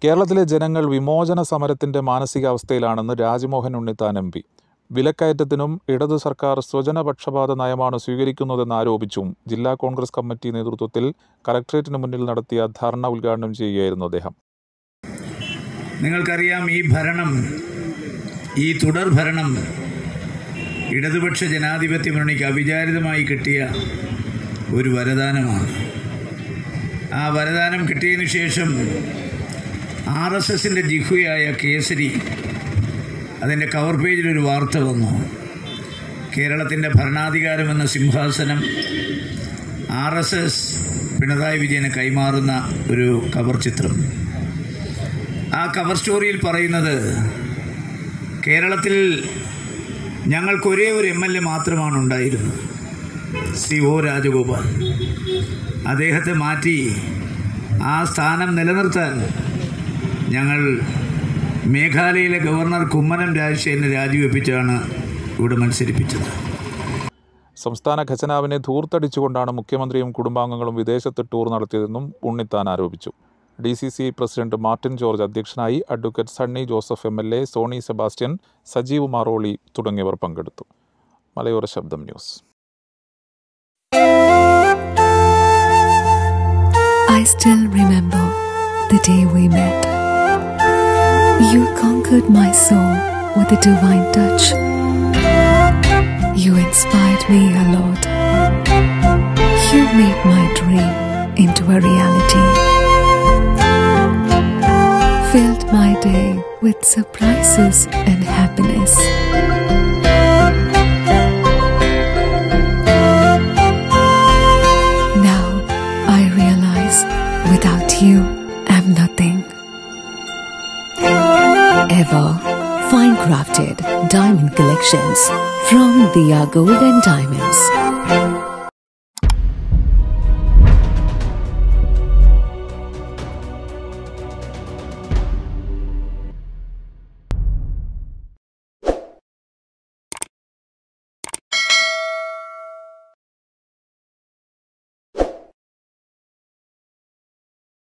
കേരളത്തിലെ ജനങ്ങൾ വിമോചന സമരത്തിന്റെ മാനസികാവസ്ഥയിലാണെന്ന് രാജ്മോഹൻ ഉണ്ണിത്താൻ എം പി വിലക്കയറ്റത്തിനും ഇടതു സർക്കാർ സ്വജനപക്ഷപാത നയമാണ് സ്വീകരിക്കുന്നതെന്ന് ആരോപിച്ചും ജില്ലാ കോൺഗ്രസ് കമ്മിറ്റി നേതൃത്വത്തിൽ കലക്ട്രേറ്റിന് മുന്നിൽ നടത്തിയ ധർണ ഉദ്ഘാടനം ചെയ്യുകയായിരുന്നു അദ്ദേഹം നിങ്ങൾക്കറിയാം ഈ ഭരണം ഈ തുടർ ഭരണം ഇടതുപക്ഷ ജനാധിപത്യ മുന്നണിക്ക് അവിചാരിതമായി കിട്ടിയ ഒരു വരദാനമാണ് ആ വരദാനം കിട്ടിയതിനു ശേഷം ആർ എസ് എസിൻ്റെ ജിഹുയായ കേസരി അതിൻ്റെ കവർ പേജിൽ ഒരു വാർത്ത വന്നു കേരളത്തിൻ്റെ ഭരണാധികാരം എന്ന സിംഹാസനം ആർ എസ് എസ് പിണറായി വിജയന് കൈമാറുന്ന ഒരു കവർ ചിത്രം ആ കവർ സ്റ്റോറിയിൽ പറയുന്നത് കേരളത്തിൽ ഞങ്ങൾക്ക് ഒരേ ഒരു എം എൽ എ മാത്രമാണ് ഉണ്ടായിരുന്നത് സി ഒ രാജഗോപാൽ അദ്ദേഹത്തെ മാറ്റി ആ സ്ഥാനം നിലനിർത്താൻ ഞങ്ങൾ മേഘാലയയിലെ ഗവർണർ കുമ്മനം രാജശേഖരനെ രാജിവെപ്പിച്ചാണ് ഇവിടെ മത്സരിപ്പിച്ചത് സംസ്ഥാന ഖജനാവിനെ ധൂർത്തടിച്ചുകൊണ്ടാണ് മുഖ്യമന്ത്രിയും കുടുംബാംഗങ്ങളും വിദേശത്ത് ടൂർ നടത്തിയതെന്നും ഉണ്ണിത്താൻ ആരോപിച്ചു D C C president Martin George അധ്യക്ഷനായി advocate Sunny Joseph M L A Sony Sebastian Sajeev Maroli തുടങ്ങിയവർ പങ്കെടുത്തു മലയോര ശബ്ദം news I still remember the day we met. You conquered my soul with a divine touch. You inspired me a lot. You made my dream into a reality. Filled my day with surprises and happiness. Now I realize without you, I'm nothing. Ever fine crafted diamond collections from Dia Gold and Diamonds,